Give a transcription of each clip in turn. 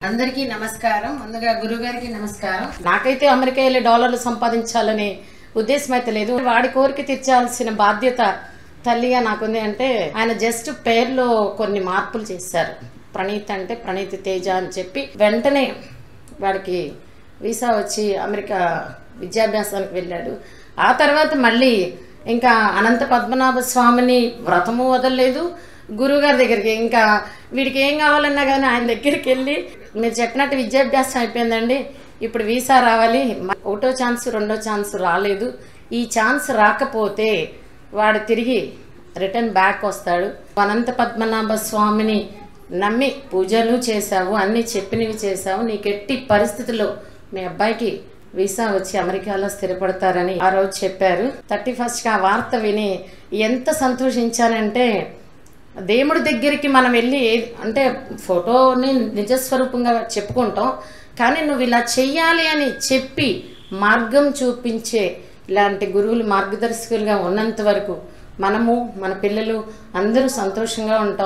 అందరికీ నమస్కారం ముందుగా గురుగారికి నమస్కారం నాకైతే అమెరికా వెళ్ళి డాలర్లు సంపాదించాలనే ఉద్దేశం అయితే లేదు వాడి కోరిక తీర్చాల్సిన బాధ్యత తల్లిగా నాకుంది అంటే ఆయన జస్ట్ పేర్లో కొన్ని మార్పులు చేశారు ప్రణీత్ అంటే ప్రణీత్ తేజ అని చెప్పి వెంటనే వాడికి వీసా వచ్చి అమెరికా విద్యాభ్యాసానికి వెళ్ళాడు ఆ తర్వాత మళ్ళీ ఇంకా అనంత పద్మనాభ స్వామిని వ్రతము వదలలేదు గురువుగారి దగ్గరికి ఇంకా వీడికి ఏం కావాలన్నా కానీ ఆయన దగ్గరికి వెళ్ళి మీరు చెప్పినట్టు విద్యాభ్యాసం అయిపోయిందండి ఇప్పుడు వీసా రావాలి మ- ఒకటో ఛాన్స్ రెండో ఛాన్స్ రాలేదు ఈ ఛాన్స్ రాకపోతే వాడు తిరిగి రిటర్న్ బ్యాక్ వస్తాడు అనంత పద్మనాభ స్వామిని నమ్మి పూజలు చేశావు అన్ని చెప్పినవి చేశావు నీకు ఎట్టి పరిస్థితుల్లో మీ అబ్బాయికి వీసా వచ్చి అమెరికాలో స్థిరపడతారని ఆ రోజు చెప్పారు థర్టీ ఫస్ట్కి ఆ వార్త విని ఎంత సంతోషించానంటే దేవుడి దగ్గరికి మనం వెళ్ళి ఏ- అంటే ఫోటోని నిజస్వరూపంగా చెప్పుకుంటాం కానీ నువ్వు ఇలా చెయ్యాలి అని చెప్పి మార్గం చూపించే ఇలాంటి గురువులు మార్గదర్శకులుగా ఉన్నంత వరకు మనము మన పిల్లలు అందరూ సంతోషంగా ఉంటాం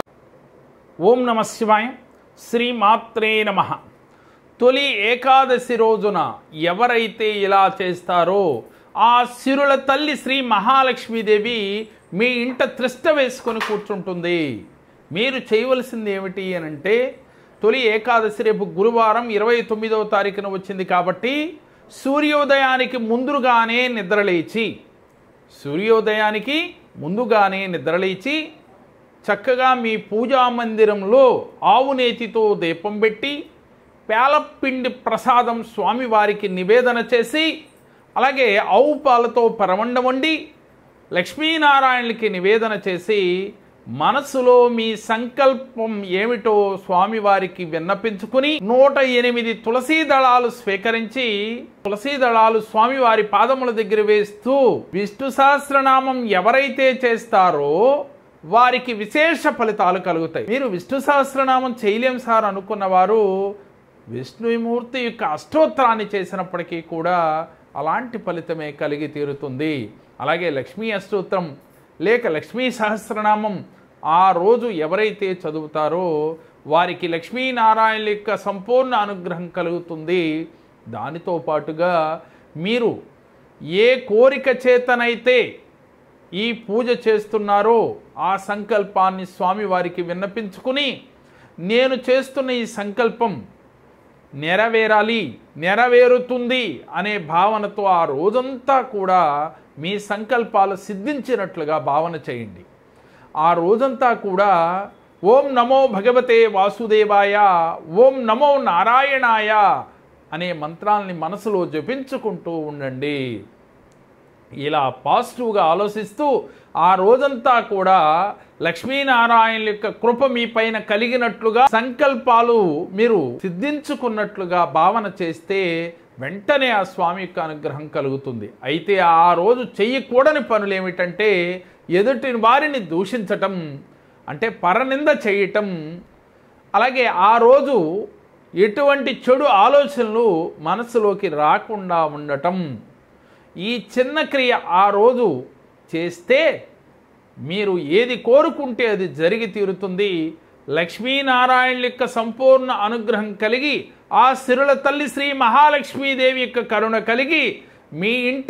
ఓం నమ శివాయ శ్రీ మాత్రే నమ తొలి ఏకాదశి రోజున ఎవరైతే ఇలా చేస్తారో ఆ సిరుల తల్లి శ్రీ మహాలక్ష్మీదేవి మీ ఇంట త్రిష్ట వేసుకొని కూర్చుంటుంది మీరు చేయవలసింది ఏమిటి అని అంటే తొలి ఏకాదశి రేపు గురువారం ఇరవై తొమ్మిదవ తారీఖున వచ్చింది కాబట్టి సూర్యోదయానికి ముందుగానే నిద్రలేచి సూర్యోదయానికి ముందుగానే నిద్రలేచి చక్కగా మీ పూజా మందిరంలో ఆవు నేతితో దీపం పెట్టి పేలపిండి ప్రసాదం స్వామివారికి నివేదన చేసి అలాగే ఆవు పాలతో పరమండ వండి లక్ష్మీనారాయణులకి నివేదన చేసి మనసులో మీ సంకల్పం ఏమిటో స్వామివారికి విన్నపించుకుని నూట ఎనిమిది తులసీ దళాలు స్వీకరించి తులసీ దళాలు స్వామివారి పాదముల దగ్గర వేస్తూ విష్ణు సహస్రనామం ఎవరైతే చేస్తారో వారికి విశేష ఫలితాలు కలుగుతాయి మీరు విష్ణు సహస్రనామం చేయలేం సార్ అనుకున్న వారు విష్ణుమూర్తి యొక్క అష్టోత్తరాన్ని చేసినప్పటికీ కూడా అలాంటి ఫలితమే కలిగి తీరుతుంది అలాగే లక్ష్మీ అష్టోత్తరం లేక లక్ష్మీ సహస్రనామం ఆ రోజు ఎవరైతే చదువుతారో వారికి లక్ష్మీనారాయణ యొక్క సంపూర్ణ అనుగ్రహం కలుగుతుంది దానితో పాటుగా మీరు ఏ కోరిక చేతనైతే ఈ పూజ చేస్తున్నారో ఆ సంకల్పాన్ని స్వామివారికి విన్నపించుకుని నేను చేస్తున్న ఈ సంకల్పం నెరవేరాలి నెరవేరుతుంది అనే భావనతో ఆ రోజంతా కూడా మీ సంకల్పాలు సిద్ధించినట్లుగా భావన చేయండి ఆ రోజంతా కూడా ఓం నమో భగవతే వాసుదేవాయ ఓం నమో నారాయణాయ అనే మంత్రాల్ని మనసులో జపించుకుంటూ ఉండండి ఇలా పాజిటివ్గా ఆలోచిస్తూ ఆ రోజంతా కూడా లక్ష్మీనారాయణ యొక్క కృప మీ పైన కలిగినట్లుగా సంకల్పాలు మీరు సిద్ధించుకున్నట్లుగా భావన చేస్తే వెంటనే ఆ స్వామి యొక్క అనుగ్రహం కలుగుతుంది అయితే ఆ రోజు చెయ్యకూడని పనులు ఏమిటంటే ఎదుటి వారిని దూషించటం అంటే పరనింద చేయటం అలాగే ఆ రోజు ఎటువంటి చెడు ఆలోచనలు మనసులోకి రాకుండా ఉండటం ఈ చిన్న క్రియ ఆ రోజు చేస్తే మీరు ఏది కోరుకుంటే అది జరిగి తీరుతుంది లక్ష్మీనారాయణ యొక్క సంపూర్ణ అనుగ్రహం కలిగి ఆ సిరుల తల్లి శ్రీ మహాలక్ష్మీదేవి యొక్క కరుణ కలిగి మీ ఇంట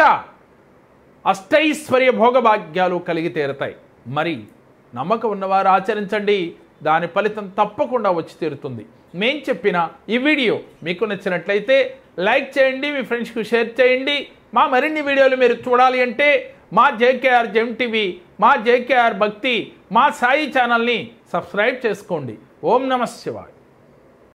అష్టైశ్వర్య భోగభాగ్యాలు కలిగి తీరుతాయి మరి నమ్మకం ఉన్నవారు ఆచరించండి దాని ఫలితం తప్పకుండా వచ్చి తీరుతుంది మేం చెప్పిన ఈ వీడియో మీకు నచ్చినట్లయితే లైక్ చేయండి మీ ఫ్రెండ్స్కి షేర్ చేయండి మా మరిన్ని వీడియోలు మీరు చూడాలి అంటే మా జేకేఆర్ జెమ్ టీవీ మా జేకేఆర్ భక్తి మా సాయి ఛానల్ని సబ్స్క్రైబ్ చేసుకోండి ఓం నమ శివాయ్